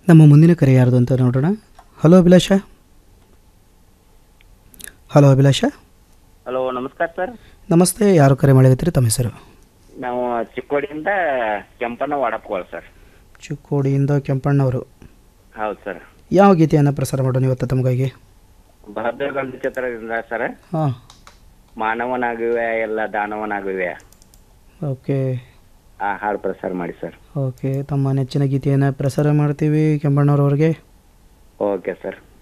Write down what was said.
ನಮ್ಮ ಮುಂದಿನ ಕರೆ ಯಾರ್ದು ಅಂತ ನೋಡೋಣ hello Abhilasha hello Abhilasha hello ನಮಸ್ಕಾರ ಸರ್ ನಮಸ್ತೆ ಯಾರು ಕರೆ ಮಾಡಿರ್ತೀರಿ ತಮ್ಮ ಹೆಸರು ನಾವು ಚಿಕ್ಕೋಡಿಯಿಂದ ಕೆಂಪಣ್ಣ ವಾಡಪ್ಕೋಳ್ ಸರ್ ಚಿಕ್ಕೋಡಿಯಿಂದ ಕೆಂಪಣ್ಣವರು ಹೌದು ಸರ್ ಯಾವ ಗೀತೆಯನ್ನು ಪ್ರಸಾರ ಮಾಡೋಣ ಇವತ್ತು ತಮಗಾಗಿ ಬಹದ್ದೂರ್ ಗಾಂಧಿ ಚಿತ್ರದಿಂದ ಸರ್ ಹಾಂ ಮಾನವನಾಗುವೆ ಎಲ್ಲ ದಾನವನಾಗುವೆ ಓಕೆ ಆ ಹಾಡು ಪ್ರಸಾರ ಮಾಡಿ ಸರ್ ಓಕೆ ತಮ್ಮ ನೆಚ್ಚಿನ ಗೀತೆಯನ್ನು ಪ್ರಸಾರ ಮಾಡ್ತೀವಿ ಕೆಂಪಣ್ಣವ್ರವ್ರಿಗೆ ಓಕೆ ಸರ್